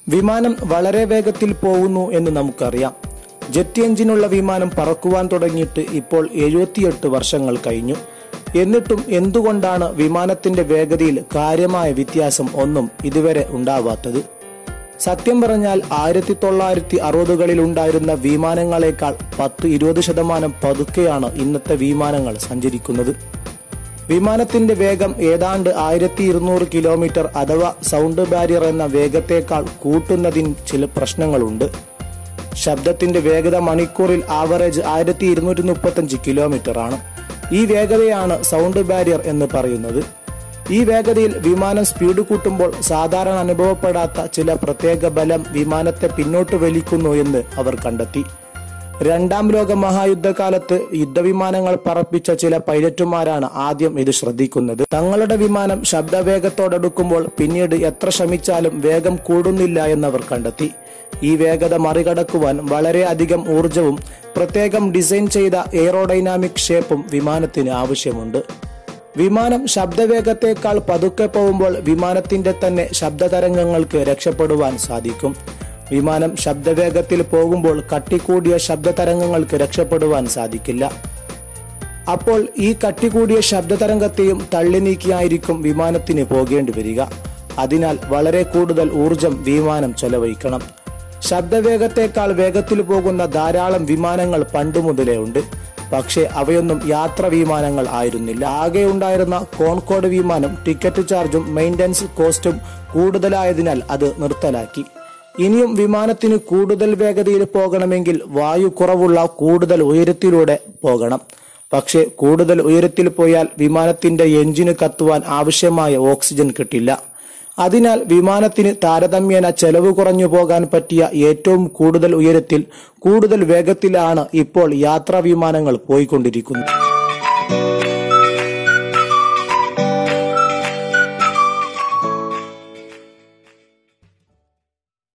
വിമാനം വളരെ വേഗത്തിൽ പോകുന്നു എന്ന് നമുക്കറിയാം ജെറ്റ് എഞ്ചിനുള്ള വിമാനം പറക്കുവാൻ തുടങ്ങിയിട്ട് ഇപ്പോൾ എഴുപത്തിയെട്ട് വർഷങ്ങൾ കഴിഞ്ഞു എന്നിട്ടും എന്തുകൊണ്ടാണ് വിമാനത്തിന്റെ വേഗതയിൽ കാര്യമായ വ്യത്യാസം ഒന്നും ഇതുവരെ ഉണ്ടാവാത്തത് സത്യം പറഞ്ഞാൽ ആയിരത്തി തൊള്ളായിരത്തി അറുപതുകളിൽ ഉണ്ടായിരുന്ന വിമാനങ്ങളെക്കാൾ പത്ത് ഇരുപത് ശതമാനം പതുക്കെയാണ് ഇന്നത്തെ വിമാനങ്ങൾ സഞ്ചരിക്കുന്നത് വിമാനത്തിന്റെ വേഗം ഏതാണ്ട് ആയിരത്തി ഇരുന്നൂറ് കിലോമീറ്റർ അഥവാ സൗണ്ട് ബാരിയർ എന്ന വേഗത്തേക്കാൾ കൂട്ടുന്നതിന് ചില പ്രശ്നങ്ങളുണ്ട് ശബ്ദത്തിന്റെ വേഗത മണിക്കൂറിൽ ആവറേജ് ആയിരത്തി ഇരുന്നൂറ്റി മുപ്പത്തഞ്ച് കിലോമീറ്റർ ആണ് ഈ വേഗതയാണ് സൗണ്ട് ബാരിയർ എന്ന് പറയുന്നത് ഈ വേഗതയിൽ വിമാനം സ്പീഡ് കൂട്ടുമ്പോൾ സാധാരണ അനുഭവപ്പെടാത്ത ചില പ്രത്യേക ബലം വിമാനത്തെ പിന്നോട്ട് വലിക്കുന്നു എന്ന് അവർ കണ്ടെത്തി രണ്ടാം ലോക മഹായുദ്ധകാലത്ത് യുദ്ധവിമാനങ്ങൾ പറപ്പിച്ച ചില പൈലറ്റുമാരാണ് ആദ്യം ഇത് ശ്രദ്ധിക്കുന്നത് തങ്ങളുടെ വിമാനം ശബ്ദവേഗത്തോടടുക്കുമ്പോൾ പിന്നീട് എത്ര ശ്രമിച്ചാലും വേഗം കൂടുന്നില്ല എന്നവർ കണ്ടെത്തി ഈ വേഗത മറികടക്കുവാൻ വളരെ അധികം ഊർജവും പ്രത്യേകം ഡിസൈൻ ചെയ്ത എയറോഡൈനാമിക് ഷേപ്പും വിമാനത്തിന് ആവശ്യമുണ്ട് വിമാനം ശബ്ദവേഗത്തേക്കാൾ പതുക്കെ പോകുമ്പോൾ വിമാനത്തിന്റെ തന്നെ ശബ്ദതരംഗങ്ങൾക്ക് രക്ഷപ്പെടുവാൻ സാധിക്കും വിമാനം ശബ്ദവേഗത്തിൽ പോകുമ്പോൾ കട്ടിക്കൂടിയ ശബ്ദതരംഗങ്ങൾക്ക് രക്ഷപ്പെടുവാൻ സാധിക്കില്ല അപ്പോൾ ഈ കട്ടികൂടിയ ശബ്ദതരംഗത്തെയും തള്ളി നീക്കിയായിരിക്കും വിമാനത്തിന് പോകേണ്ടി വരിക അതിനാൽ വളരെ കൂടുതൽ ഊർജം വിമാനം ചെലവഴിക്കണം ശബ്ദവേഗത്തേക്കാൾ വേഗത്തിൽ പോകുന്ന ധാരാളം വിമാനങ്ങൾ പണ്ടു മുതലേ ഉണ്ട് പക്ഷേ അവയൊന്നും യാത്ര വിമാനങ്ങൾ ആയിരുന്നില്ല ആകെ ഉണ്ടായിരുന്ന കോൺകോഡ് വിമാനം ടിക്കറ്റ് ചാർജും മെയിൻ്റനൻസ് കോസ്റ്റും കൂടുതലായതിനാൽ അത് നിർത്തലാക്കി ഇനിയും വിമാനത്തിന് കൂടുതൽ വേഗതയിൽ പോകണമെങ്കിൽ വായു കുറവുള്ള കൂടുതൽ ഉയരത്തിലൂടെ പോകണം പക്ഷേ കൂടുതൽ ഉയരത്തിൽ പോയാൽ വിമാനത്തിന്റെ എഞ്ചിന് കത്തുവാൻ ആവശ്യമായ ഓക്സിജൻ കിട്ടില്ല അതിനാൽ വിമാനത്തിന് താരതമ്യേന ചെലവ് കുറഞ്ഞു പോകാൻ പറ്റിയ ഏറ്റവും കൂടുതൽ ഉയരത്തിൽ കൂടുതൽ വേഗത്തിലാണ് ഇപ്പോൾ യാത്രാ വിമാനങ്ങൾ പോയിക്കൊണ്ടിരിക്കുന്നത്